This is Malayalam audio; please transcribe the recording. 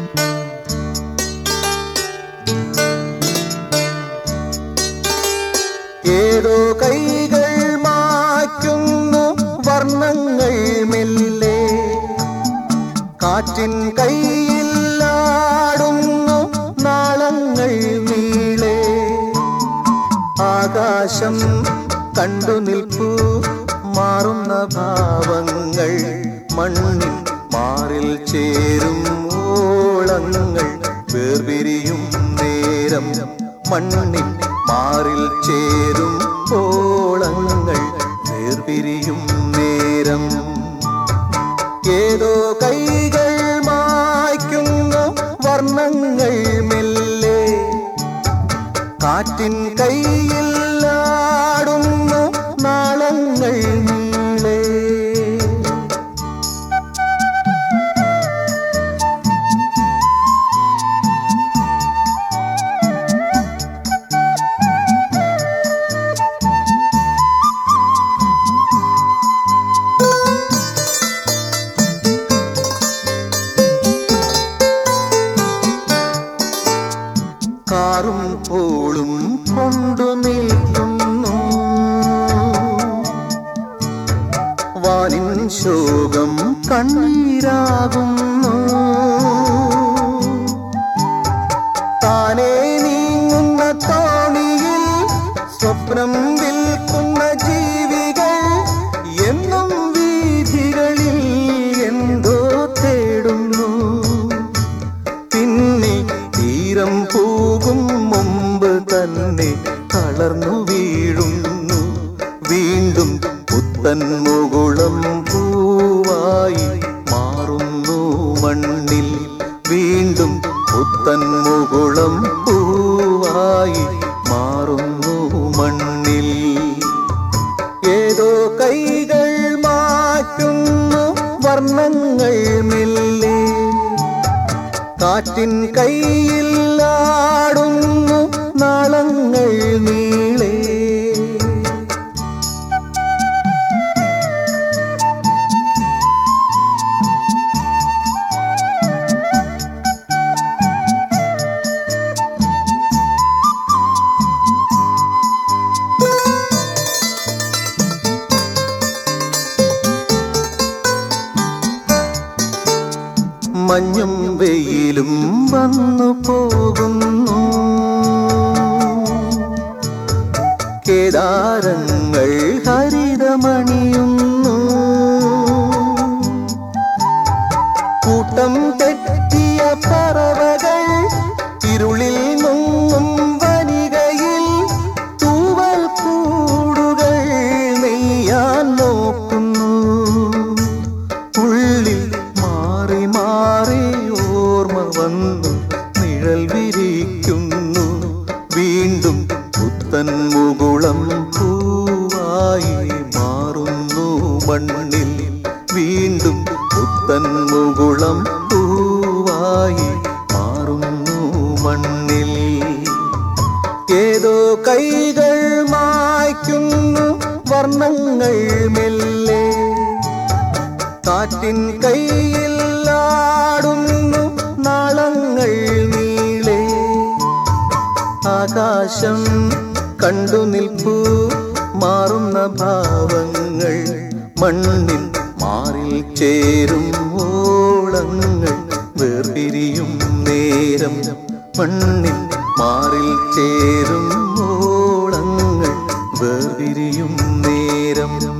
ഏതോ കൈകൾ മായ്ക്കുന്നു വർണ്ണങ്ങൾ മെല്ലെ കാറ്റിൻ കൈയിലാടുന്നു നാളങ്ങൾ നീളെ ആകാശം കണ്ടു നിൽപ്പൂ മാറുന്ന ഭാവങ്ങൾ മണ്ണിൽ മാറിൽ ചേരും ഓളങ്ങൾ വേർപിരിയും നേരം മണ്ണിൽ മാറിൽ ചേരും ഓളങ്ങൾ വേർപിരിയും നേരം ഏതോ കൈകൾ മായ്ക്കുന്നു വർണ്ണങ്ങൾ മെല്ലെ കാറ്റിൻ കൈയിലാടുന്നു നാളങ്ങൾ നീളെ കാറും പോളും കൊണ്ടു നിൽക്കുന്നു വാനിൻ ശോകം കണ്ണീരാകുന്നു താനേ നീങ്ങുന്ന തോണിയിൽ സ്വപ്നം വിൽക്കുന്ന ജീവികൾ എന്നും വീഥികളിൽ എന്തോ തേടുന്നു പിന്നെ തീരം പോകും മുമ്പ് തന്നെ തളർന്നു വീഴുന്നു വീണ്ടും പുത്തൻ മുകുളം പൂവായി മാറുന്നു മണ്ണിൽ വീണ്ടും പുത്തൻ മുകുളം പൂവായി മാറുന്നു മണ്ണിൽ ഏതോ കൈകൾ മാറ്റുന്നു വർണ്ണങ്ങൾ മെല്ലെ കാറ്റിൻ കൈയിലാടുന്നു നാളങ്ങൾ നീളെ മഞ്ഞും വെയിലും വന്നു പോകുന്നു കേദാരങ്ങൾ ഹരിതമണിയുന്നു കൂട്ടം തെറ്റിയ പറവകൾ ഇരുളിൽ മുങ്ങും വനികയിൽ തൂവൽ കൂടുകൾ നെയ്യാൻ നോക്കുന്നു ഉള്ളിൽ മാറി മാറി ഓർമ്മ വന്നു നിഴൽ വിരിക്കുന്നു വീണ്ടും പുത്തൻ മുകുളം പൂവായി മാറുന്നു മണ്ണിൽ വീണ്ടും പുത്തൻ മുകുളം പൂവായി മാറുന്നു മണ്ണിൽ ഏതോ കൈകൾ മായ്ക്കുന്നു വർണ്ണങ്ങൾ മെല്ലെ കാറ്റിൻ കൈയിലാടുന്നു നാളങ്ങൾ നീളെ ആകാശം കണ്ടു നിൽപ്പൂ മാറുന്ന ഭാവങ്ങൾ മണ്ണിൽ മാറിൽ ചേരും ഓളങ്ങൾ വേർപിരിയും നേരം മണ്ണിൽ മാറിൽ ചേരും ഓളങ്ങൾ വേർപിരിയും നേരം